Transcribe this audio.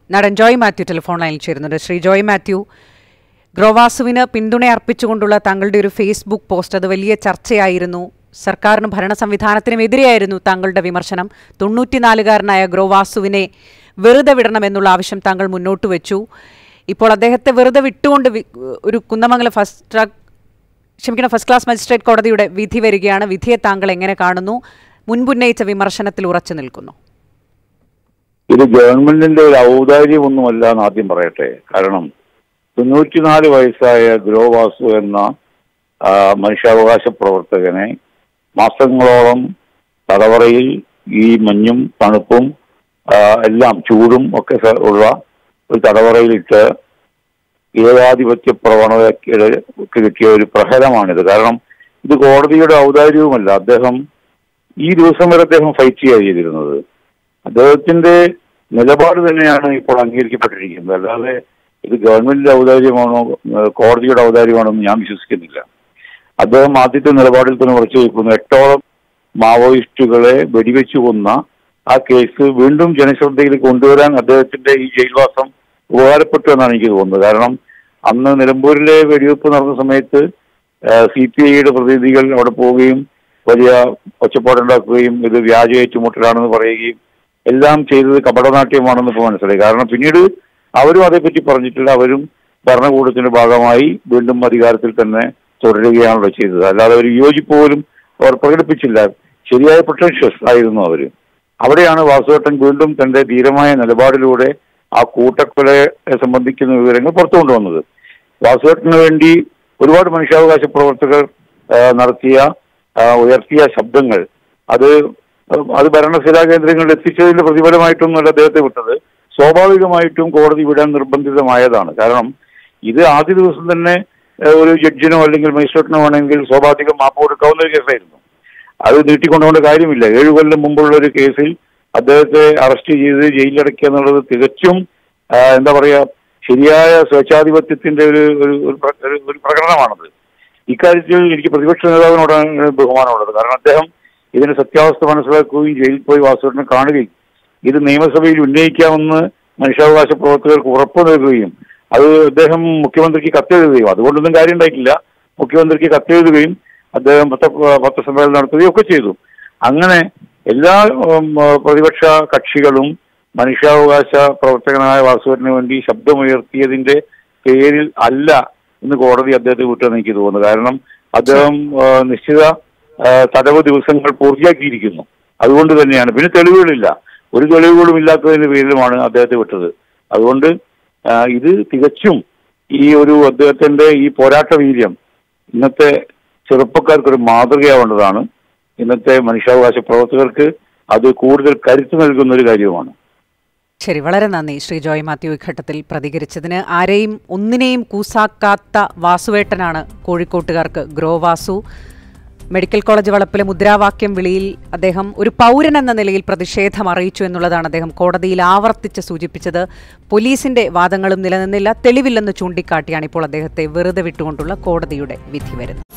നടൻ ജോയ് മാത്യു ടെലിഫോൺ ലൈനിൽ ചേരുന്നുണ്ട് ശ്രീ ജോയ് മാത്യു ഗ്രോവാസുവിന് പിന്തുണ അർപ്പിച്ചുകൊണ്ടുള്ള താങ്കളുടെ ഒരു ഫേസ്ബുക്ക് പോസ്റ്റ് അത് വലിയ ചർച്ചയായിരുന്നു സർക്കാരിനും ഭരണ സംവിധാനത്തിനും എതിരെയായിരുന്നു താങ്കളുടെ വിമർശനം തൊണ്ണൂറ്റിനാലുകാരനായ ഗ്രോവാസുവിനെ വെറുതെ വിടണമെന്നുള്ള ആവശ്യം താങ്കൾ മുന്നോട്ട് വെച്ചു ഇപ്പോൾ അദ്ദേഹത്തെ വെറുതെ വിട്ടുകൊണ്ട് വി- ഒരു കുന്നമംഗലം ഫസ്റ്റ് ട്രാക്ക് ക്ഷമിക്കണം ഫസ്റ്റ് ക്ലാസ് മജിസ്ട്രേറ്റ് കോടതിയുടെ വിധി വരികയാണ് വിധിയെ താങ്കൾ എങ്ങനെ കാണുന്നു മുൻപുന്നയിച്ച വിമർശനത്തിൽ ഉറച്ചു നിൽക്കുന്നു ഇത് ഗവൺമെന്റിന്റെ ഒരു ഔദാര്യമൊന്നുമല്ല എന്ന് ആദ്യം പറയട്ടെ കാരണം തൊണ്ണൂറ്റിനാല് വയസ്സായ ഗ്രോവാസു എന്ന ആ, മനുഷ്യാവകാശ പ്രവർത്തകനെ മാസങ്ങളോളം തടവറയിൽ ഈ മഞ്ഞും തണുപ്പും ആ, എല്ലാം ചൂടും ഒക്കെ സ- ഉള്ള ഒരു തടവറയിലിട്ട് ഏകാധിപത്യ പ്രവണതയ്ക്ക് കിട്ടിയ ഒരു പ്രഹരമാണിത് കാരണം ഇത് കോടതിയുടെ ഔദാര്യവുമല്ല അദ്ദേഹം ഈ ദിവസം വരെ അദ്ദേഹം ഫൈറ്റ് ചെയ്യുക ചെയ്തിരുന്നത് അദ്ദേഹത്തിന്റെ നിലപാട് തന്നെയാണ് ഇപ്പോൾ അംഗീകരിക്കപ്പെട്ടിരിക്കുന്നത് അല്ലാതെ ഇത് ഗവൺമെന്റിന്റെ ഔദാര്യമാണോ ഏഹ് കോടതിയുടെ ഔദാര്യമാണോ എന്ന് ഞാൻ വിശ്വസിക്കുന്നില്ല അദ്ദേഹം ആദ്യത്തെ നിലപാടിൽ തന്നെ ഉറച്ചു നിൽക്കുന്നു എട്ടോളം മാവോയിസ്റ്റുകളെ വെടിവെച്ചു കൊന്ന ആ കേസ് വീണ്ടും ജനശ്രദ്ധയിൽ കൊണ്ടുവരാൻ അദ്ദേഹത്തിന്റെ ഈ ജയിൽവാസം ഉപകാരപ്പെട്ടു എന്നാണ് എനിക്ക് തോന്നുന്നത് കാരണം അന്ന് നിലമ്പൂരിലെ വെടിവെപ്പ് നടന്ന സമയത്ത് സി പി ഐയുടെ പ്രതിനിധികൾ അവിടെ പോവുകയും വലിയ ഒച്ചപ്പാടുണ്ടാക്കുകയും ഇത് വ്യാജ ഏറ്റുമുട്ടലാണെന്ന് പറയുകയും എല്ലാം ചെയ്തത് കപടനാട്യമാണെന്ന് ഇപ്പോൾ മനസ്സിലായി കാരണം പിന്നീട് അവരും അതേപ്പറ്റി പറഞ്ഞിട്ടില്ല അവരും ഭരണകൂടത്തിന്റെ ഭാഗമായി വീണ്ടും അധികാരത്തിൽ തന്നെ തുടരുകയാണല്ലോ ചെയ്തത് അല്ലാതെ ഒരു വിയോജിപ്പ് പോലും അവർ പ്രകടിപ്പിച്ചില്ല ശരിയായ പ്രൊട്ടൻഷ്യസ് ആയിരുന്നു അവര് അവിടെയാണ് വാസുവേട്ടൻ വീണ്ടും തന്റെ ധീരമായ നിലപാടിലൂടെ ആ കൂട്ടക്കൊലയെ സംബന്ധിക്കുന്ന വിവരങ്ങൾ പുറത്തു കൊണ്ടുവന്നത് വാസുവേട്ടന് വേണ്ടി ഒരുപാട് മനുഷ്യാവകാശ പ്രവർത്തകർ ആ, നടത്തിയ ആ, ഉയർത്തിയ ശബ്ദങ്ങൾ അത് അത് ഭരണശിലാ കേന്ദ്രങ്ങളിൽ എത്തിച്ചതിന്റെ പ്രതിഫലമായിട്ടൊന്നുമല്ല അദ്ദേഹത്തെ വിട്ടത് സ്വാഭാവികമായിട്ടും കോടതി വിടാൻ നിർബന്ധിതമായതാണ് കാരണം ഇത് ആദ്യ ദിവസം തന്നെ ആ, ഒരു ജഡ്ജിനോ അല്ലെങ്കിൽ മജിസ്ട്രേറ്റിനോ ആണെങ്കിൽ സ്വാഭാവികം മാപ്പ് കൊടുക്കാവുന്ന ഒരു കേസായിരുന്നു അത് നീട്ടിക്കൊണ്ടുപോകേണ്ട കാര്യമില്ല ഏഴു കൊല്ലം മുമ്പുള്ള ഒരു കേസിൽ അദ്ദേഹത്തെ അറസ്റ്റ് ചെയ്ത് ജയിലിലടയ്ക്കുക എന്നുള്ളത് തികച്ചും ആ, എന്താ പറയാ ശരിയായ സ്വേച്ഛാധിപത്യത്തിന്റെ ഒരു ഒരു ഒരു പ്ര- ഒരു- ഒരു പ്രകടനമാണത് ഇക്കാര്യത്തിൽ എനിക്ക് പ്രതിപക്ഷ നേതാവിനോടാണ് ബഹുമാനമുള്ളത് കാരണം അദ്ദേഹം ഇതിന്റെ സത്യാവസ്ഥ മനസ്സിലാക്കുകയും ജയിലിൽ പോയി വാസുവിനെ കാണുകയും ഇത് നിയമസഭയിൽ ഉന്നയിക്കാമെന്ന് മനുഷ്യാവകാശ പ്രവർത്തകർക്ക് ഉറപ്പ് നൽകുകയും അത് അദ്ദേഹം മുഖ്യമന്ത്രിക്ക് കത്തെഴുതുകയും അതുകൊണ്ടൊന്നും കാര്യം ഉണ്ടായിട്ടില്ല മുഖ്യമന്ത്രിക്ക് കത്തെഴുതുകയും അദ്ദേഹം പത്ര പത്രസമ്മേളനം നടത്തുകയും ഒക്കെ ചെയ്തു അങ്ങനെ എല്ലാ ഉം, പ്രതിപക്ഷ കക്ഷികളും മനുഷ്യാവകാശ പ്രവർത്തകനായ വാസുവിന് വേണ്ടി ശബ്ദമുയർത്തിയതിന്റെ പേരിൽ അല്ല ഇന്ന് കോടതി അദ്ദേഹത്തെ വിട്ടെന്ന് എനിക്ക് തോന്നുന്നു കാരണം അദ്ദേഹം ആ, നിശ്ചിത ആ, തടവ് ദിവസങ്ങൾ പൂർത്തിയാക്കിയിരിക്കുന്നു അതുകൊണ്ട് തന്നെയാണ് പിന്നെ തെളിവുകളില്ല ഒരു തെളിവുകളും ഇല്ലാത്തതിന്റെ പേരിലുമാണ് അദ്ദേഹത്തെ വിട്ടത് അതുകൊണ്ട് ആ, ഇത് തികച്ചും ഈ ഒരു അദ്ദേഹത്തിന്റെ ഈ പോരാട്ട വീര്യം ഇന്നത്തെ ചെറുപ്പക്കാർക്കൊരു മാതൃകയാവേണ്ടതാണ് ഇന്നത്തെ മനുഷ്യാവകാശ പ്രവർത്തകർക്ക് അത് കൂടുതൽ കരുത്ത് നൽകുന്ന ഒരു കാര്യവുമാണ് ശരി വളരെ നന്ദി ശ്രീ ജോയ് മാത്യു ഈ ഘട്ടത്തിൽ പ്രതികരിച്ചതിന് ആരെയും ഒന്നിനെയും കൂസാക്കാത്ത വാസുവേട്ടനാണ് കോഴിക്കോട്ടുകാർക്ക് ഗ്രോ വാസു മെഡിക്കൽ കോളേജ് വളപ്പിലെ മുദ്രാവാക്യം വിളിയിൽ അദ്ദേഹം ഒരു പൗരൻ എന്ന നിലയിൽ പ്രതിഷേധം അറിയിച്ചു എന്നുള്ളതാണ് അദ്ദേഹം കോടതിയിൽ ആവർത്തിച്ച് സൂചിപ്പിച്ചത് പോലീസിന്റെ വാദങ്ങളും നിലനിന്നില്ല തെളിവില്ലെന്ന് ചൂണ്ടിക്കാട്ടിയാണ് ഇപ്പോൾ അദ്ദേഹത്തെ വെറുതെ വിട്ടുകൊണ്ടുള്ള കോടതിയുടെ വിധി വരുന്നത്